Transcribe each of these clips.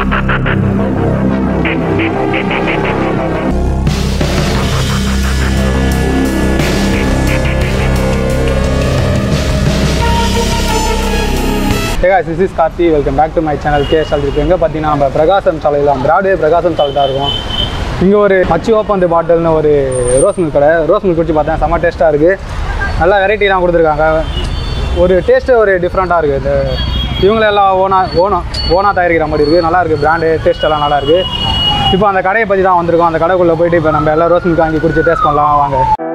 ஏகா this is Karthi welcome back to my channel கே சால் இருக்கு எங்கே பார்த்தீங்கன்னா நம்ம பிரகாசம் சாலையில் பிராட்வே பிரகாசம் சாலை தான் இருக்கும் இங்கே ஒரு மச்சி ஓப்பன் பாட்டில்னு ஒரு ரோஸ் மில்க் கடை ரோஸ் மில்க் குடிச்சு பார்த்தேன் செம்ம டேஸ்ட்டாக இருக்குது நல்லா வெரைட்டிலாம் கொடுத்துருக்காங்க ஒரு டேஸ்ட்டு ஒரு டிஃப்ரெண்ட்டாக இருக்குது இந்த இவங்களெல்லாம் ஓனா ஓனா ஓனாக தயாரிக்கிற மாதிரி இருக்குது நல்லா இருக்குது பிராண்டு டேஸ்ட் எல்லாம் நல்லா இருக்குது இப்போ அந்த கடையை பற்றி தான் வந்திருக்கோம் அந்த கடைக்குள்ளே போயிட்டு இப்போ நம்ம எல்லாம் ரோஸ் மில்க் வாங்கி குடிச்சு டேஸ்ட் பண்ணலாம் வாங்க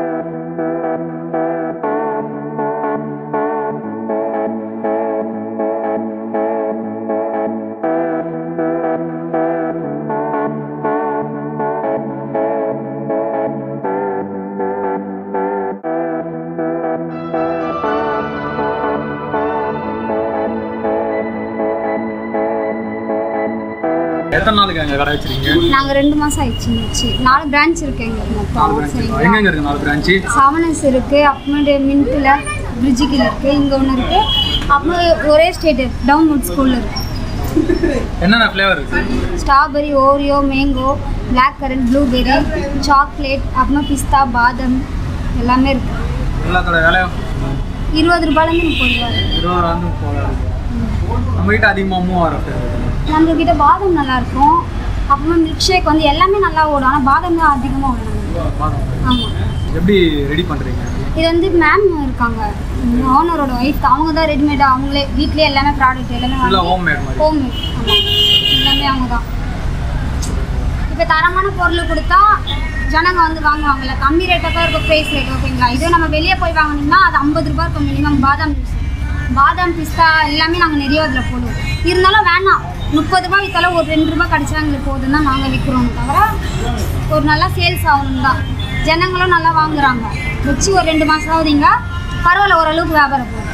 எத்தனை நாளுக்கு எங்கள் கடை வச்சிருக்கீங்க நாங்க ரெண்டு மாசம் ஆயிடுச்சு வச்சு நாலு பிரான்ச் இருக்கு எங்களுக்கு மொத்தம் சரிங்களா எங்கெங்க இருக்கு நாலு பிரான்ச்சு செவனஸ் இருக்கு அப்புறமேட்டு மின்ட்டில் பிரிட்ஜுக்கில் இருக்கு இங்க ஒன்று இருக்கு அப்புறம் ஒரே ஸ்டேட் டவுன்வுட் ஸ்கூல்ல இருக்கு என்னென்ன ஃப்ளேவர் இருக்குது strawberry Oreo mango black currant blueberry chocolate அப்புறம் பிஸ்தா பாதம் எல்லாமே இருக்கு எல்லாத்தோட விலையும் இருபது ரூபாயிலேருந்து முப்பது ரூபா இருக்கு இருபது ரூபா வந்து போல நம்ம கிட்ட அதிகமாக மூவாயிரம் ஃப்ளேவர் நம்ம கிட்ட பாதம் நல்லா இருக்கும் அப்புறமா மில்க் ஷேக் வந்து எல்லாமே நல்லா ஓடும் ஆனால் பாதம் தான் அதிகமாக ஓடும் ஆமாம் எப்படி ரெடி பண்ணுறீங்க இது வந்து மேம் இருக்காங்க ஓனரோட ஒய்ஃப் அவங்க தான் ரெடிமேடாக அவங்களே வீட்லேயே எல்லாமே ப்ராடக்ட் எல்லாமே ஃபுல்லாக ஹோம் மேட் மாதிரி ஹோம் எல்லாமே அவங்க தான் இப்போ தரமான பொருள் கொடுத்தா ஜனங்க வந்து வாங்குவாங்கல்ல கம்மி ரேட்டாக தான் இருக்கும் ப்ரைஸ் ரேட் ஓகேங்களா இதே நம்ம வெளியே போய் வாங்கினோம்னா அது ஐம்பது ரூபா இருக்கும் மினிமம் பாதாம் ஜூஸ் பாதாம் பிஸ்தா எல்லாமே நாங்கள் நிறைய அதில் போடுவோம் இருந்தாலும் வேணாம் முப்பது ரூபாய் விற்றாலும் ஒரு ரெண்டு ரூபாய் கிடைச்சா எங்களுக்கு போதும் தான் நாங்கள் விற்கிறோம் தவிர ஒரு நல்லா சேல்ஸ் ஆகணும் தான் ஜனங்களும் நல்லா வாங்குறாங்க வச்சு ஒரு ரெண்டு மாதம் ஆகுதுங்க பரவாயில்ல ஓரளவுக்கு வியாபாரம் போகுது